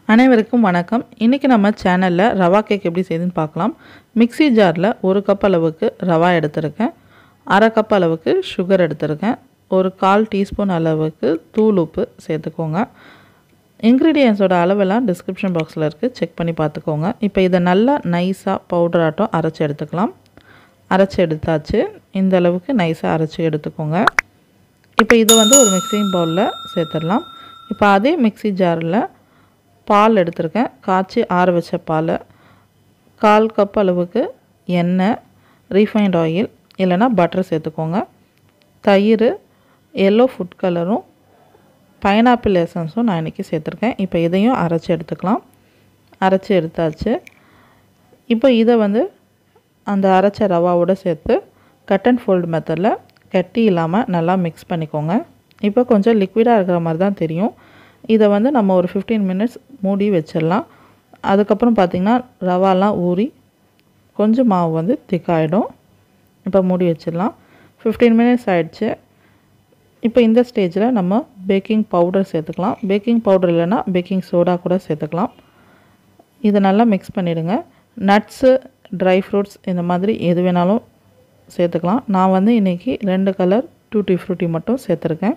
அனைவருக்கும் வணக்கம் இன்றைக்கி நம்ம சேனலில் ரவா கேக் எப்படி செய்யுதுன்னு பார்க்கலாம் மிக்ஸி ஜாரில் ஒரு கப் அளவுக்கு ரவா எடுத்திருக்கேன் அரை கப் அளவுக்கு சுகர் எடுத்திருக்கேன் ஒரு கால் டீஸ்பூன் அளவுக்கு தூள் உப்பு சேர்த்துக்கோங்க இன்க்ரீடியன்ஸோட அளவெல்லாம் டிஸ்கிரிப்ஷன் பாக்ஸில் இருக்குது செக் பண்ணி பார்த்துக்கோங்க இப்போ இதை நல்லா நைஸாக பவுடர் ஆட்டம் அரைச்சி எடுத்துக்கலாம் அரைச்சி எடுத்தாச்சு இந்த அளவுக்கு நைஸாக அரைச்சி எடுத்துக்கோங்க இப்போ இதை வந்து ஒரு மிக்சிங் பவுலில் சேர்த்துடலாம் இப்போ அதே மிக்ஸி ஜாரில் பால் எடுத்திருக்கேன் காய்ச்சி ஆற வச்ச பால் கால் கப் அளவுக்கு எண்ணெய் ரீஃபைண்ட் ஆயில் இல்லைன்னா பட்டர் சேர்த்துக்கோங்க தயிர் எல்லோ ஃபுட் கலரும் பைனாப்பிள் எசன்ஸும் நான் இன்றைக்கி சேர்த்துருக்கேன் இப்போ இதையும் அரைச்சி எடுத்துக்கலாம் அரைச்சி எடுத்தாச்சு இப்போ இதை வந்து அந்த அரைச்ச ரவாவோட சேர்த்து கட் அண்ட் ஃபோல்டு மெத்தடில் கட்டி இல்லாமல் நல்லா மிக்ஸ் பண்ணிக்கோங்க இப்போ கொஞ்சம் லிக்விடாக இருக்கிற மாதிரி தான் தெரியும் இதை வந்து நம்ம ஒரு ஃபிஃப்டீன் மினிட்ஸ் மூடி வச்சிடலாம் அதுக்கப்புறம் பார்த்திங்கன்னா ரவாலாம் ஊறி கொஞ்சம் மாவு வந்து திக்காயிடும் இப்போ மூடி வச்சிடலாம் ஃபிஃப்டீன் மினிட்ஸ் ஆகிடுச்சு இப்போ இந்த ஸ்டேஜில் நம்ம பேக்கிங் பவுடர் சேர்த்துக்கலாம் பேக்கிங் பவுடர் இல்லைன்னா பேக்கிங் சோடா கூட சேர்த்துக்கலாம் இதை நல்லா மிக்ஸ் பண்ணிவிடுங்க நட்ஸு ட்ரை ஃப்ரூட்ஸ் இந்த மாதிரி எது வேணாலும் சேர்த்துக்கலாம் நான் வந்து இன்றைக்கி ரெண்டு கலர் டூட்டி ஃப்ரூட்டி மட்டும் சேர்த்துருக்கேன்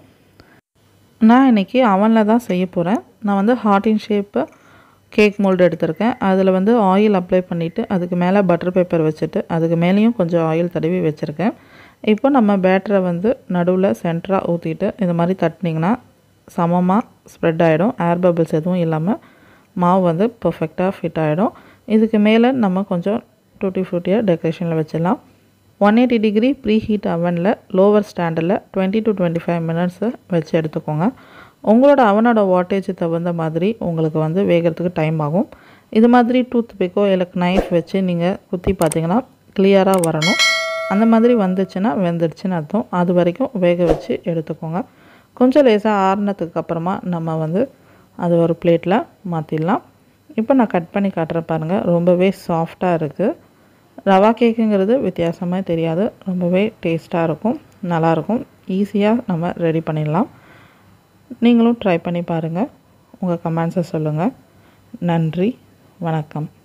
நான் இன்றைக்கி அவனில் தான் செய்ய போகிறேன் நான் வந்து ஹார்டின் ஷேப்பு கேக் மோல்டு எடுத்திருக்கேன் அதில் வந்து ஆயில் அப்ளை பண்ணிவிட்டு அதுக்கு மேலே பட்டர் பேப்பர் வச்சுட்டு அதுக்கு மேலேயும் கொஞ்சம் ஆயில் தடவி வச்சுருக்கேன் இப்போ நம்ம பேட்டரை வந்து நடுவில் சென்டராக ஊற்றிட்டு இந்த மாதிரி தட்டினீங்கன்னா சமமாக ஸ்ப்ரெட் ஆகிடும் ஏர் பபிள்ஸ் எதுவும் இல்லாமல் மாவு வந்து பர்ஃபெக்டாக ஃபிட் ஆகிடும் இதுக்கு மேலே நம்ம கொஞ்சம் டூட்டி ஃப்ரூட்டியாக டெக்கரேஷனில் வச்சிடலாம் one eighty degree preheat அவனில் லோவர் ஸ்டாண்டில் twenty to twenty five minutes வச்சு எடுத்துக்கோங்க உங்களோட அவனோட வாட்டேஜ் தகுந்த மாதிரி உங்களுக்கு வந்து வேகிறதுக்கு டைம் ஆகும் இது மாதிரி டூத் பிக்கோ இல்லை நைஃப் வச்சு நீங்கள் குத்தி பார்த்தீங்கன்னா கிளியராக வரணும் அந்த மாதிரி வந்துச்சுன்னா வெந்துடுச்சுன்னு அர்த்தம் அது வரைக்கும் வேக வச்சு எடுத்துக்கோங்க கொஞ்சம் லேசாக ஆறுனதுக்கு அப்புறமா நம்ம வந்து அது ஒரு பிளேட்டில் மாற்றிடலாம் இப்போ நான் கட் பண்ணி காட்டுறேன் பாருங்கள் ரொம்பவே சாஃப்டாக இருக்குது ரவா கேக்குங்கிறது வித்தியாசமாக தெரியாது ரொம்பவே டேஸ்ட்டாக இருக்கும் நல்லாயிருக்கும் ஈஸியாக நம்ம ரெடி பண்ணிடலாம் நீங்களும் ட்ரை பண்ணி பாருங்கள் உங்கள் கமெண்ட்ஸை சொல்லுங்கள் நன்றி வணக்கம்